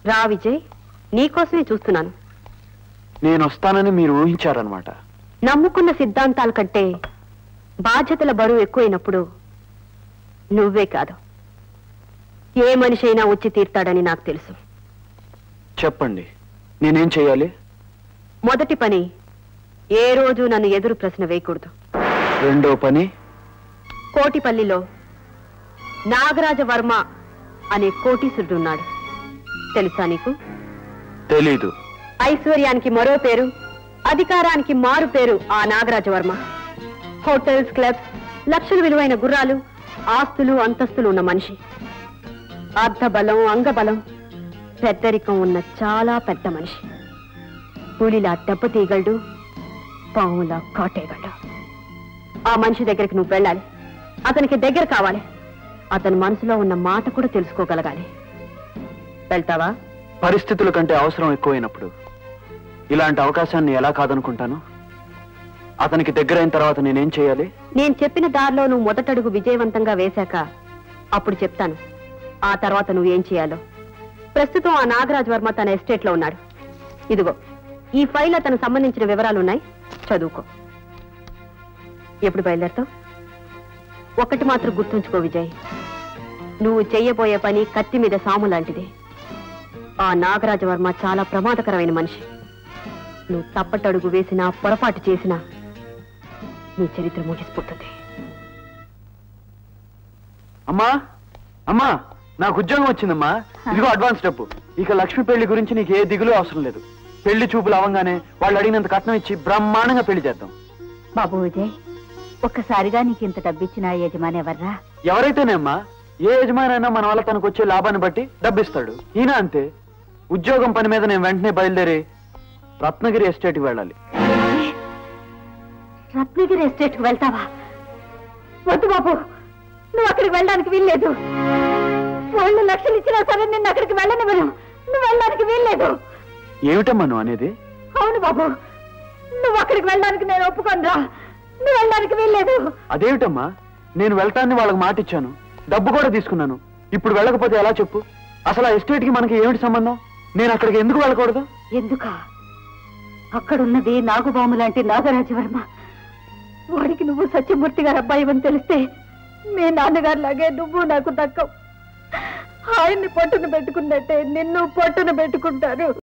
రా విజయ్ నీకోసమే చూస్తున్నాను నేను వస్తానని మీరు ఊహించారనమాట నమ్ముకున్న సిద్ధాంతాల కంటే బాధ్యతల బరువు ఎక్కువైనప్పుడు నువ్వే కాదు ఏ మనిషి అయినా వచ్చి తీర్తాడని నాకు తెలుసు చెప్పండి నేనేం చేయాలి మొదటి పని ఏ రోజు నన్ను ఎదురు ప్రశ్న వేయకూడదు రెండో పని కోటిపల్లిలో నాగరాజ వర్మ అనే కోటీశ్వరుడున్నాడు తెలుసా నీకు తెలీదు ఐశ్వర్యానికి మరో పేరు అధికారానికి మారు పేరు ఆ నాగరాజవర్మ హోటల్స్ క్లబ్స్ లక్షల విలువైన గుర్రాలు ఆస్తులు అంతస్తులు ఉన్న మనిషి అర్ధబలం అంగబలం పెద్దరికం ఉన్న చాలా పెద్ద మనిషి పులిలా దెబ్బతీయగలడు పాములా కాటేయగలడు ఆ మనిషి దగ్గరికి నువ్వు వెళ్ళాలి అతనికి దగ్గర కావాలి అతని మనసులో ఉన్న మాట కూడా తెలుసుకోగలగాలి వెళ్తావా పరిస్థితుల కంటే అవసరం ఎక్కువైనప్పుడు ఇలాంటి అవకాశాన్ని ఎలా కాదనుకుంటాను అతనికి దగ్గరైన తర్వాత నేనేం చేయాలి నేను చెప్పిన దారిలో నువ్వు మొదటడుగు విజయవంతంగా వేశాక అప్పుడు చెప్తాను ఆ తర్వాత నువ్వేం చేయాలో ప్రస్తుతం ఆ నాగరాజ్ వర్మ తన ఎస్టేట్ లో ఉన్నాడు ఇదిగో ఈ ఫైల్ అతను సంబంధించిన వివరాలు ఉన్నాయి చదువుకో ఎప్పుడు బయలుదేరుతావు ఒక్కటి మాత్రం గుర్తుంచుకో విజయ్ నువ్వు చెయ్యబోయే పని కత్తి మీద సాము లాంటిది ఆ నాగరాజవర్మ చాలా ప్రమాదకరమైన మనిషి నువ్వు తప్పటడుగు వేసినా పొరపాటు చేసినా నీ చరిత్ర ముగిసిపోతుంది అమ్మా అమ్మా నాకు ఉద్యోగం వచ్చిందమ్మా ఇదిగో అడ్వాన్స్ డబ్బు ఇక లక్ష్మి పెళ్లి గురించి నీకు ఏ దిగులు అవసరం లేదు పెళ్లి చూపులు అవంగానే వాళ్ళు అడిగినంత కట్నం ఇచ్చి బ్రహ్మాండంగా పెళ్లి చేద్దాం బాబు విజయ్ ఒక్కసారిగా నీకు ఇంత డబ్బిచ్చిన యజమాని ఎవర్రా ఎవరైతేనేమ్మా ఏ యజమానైనా మన వల్ల తనకు వచ్చే లాభాన్ని బట్టి డబ్బిస్తాడు ఈయన అంతే ఉద్యోగం పని మీద నేను వెంటనే బయలుదేరి రత్నగిరి ఎస్టేట్కి వెళ్ళాలి రత్నగిరి ఎస్టేట్ కు వెళ్తావా వద్దు బాబు నువ్వు అక్కడికి వెళ్ళడానికి వీల్లేదు వాళ్ళు లక్షలు ఇచ్చినా సరే నిన్ను అక్కడికి వెళ్ళనివ్వను నువ్వు వెళ్ళడానికి వీల్లేదు ఏమిటమ్మా నువ్వు అనేది అవును బాబు నువ్వు అక్కడికి వెళ్ళడానికి నేను ఒప్పుకోనురా నువ్వు వెళ్ళడానికి వీల్లేదు అదేమిటమ్మా నేను వెళ్తానని వాళ్ళకి మాట ఇచ్చాను డబ్బు కూడా తీసుకున్నాను ఇప్పుడు వెళ్ళకపోతే ఎలా చెప్పు అసలు ఆ ఎస్టేట్కి మనకి ఏమిటి సంబంధం నేను అక్కడికి ఎందుకు వెళ్ళకూడదు ఎందుక అక్కడున్నది నాగుబాము లాంటి నాగరాజవర్మ వాడికి నువ్వు సత్యమూర్తి గారు అబ్బాయి అని తెలిస్తే మీ నాన్నగారు లాగే నువ్వు నాకు దక్కవు ఆయన్ని పొట్టును పెట్టుకున్నట్టే నిన్ను పొట్టును పెట్టుకుంటారు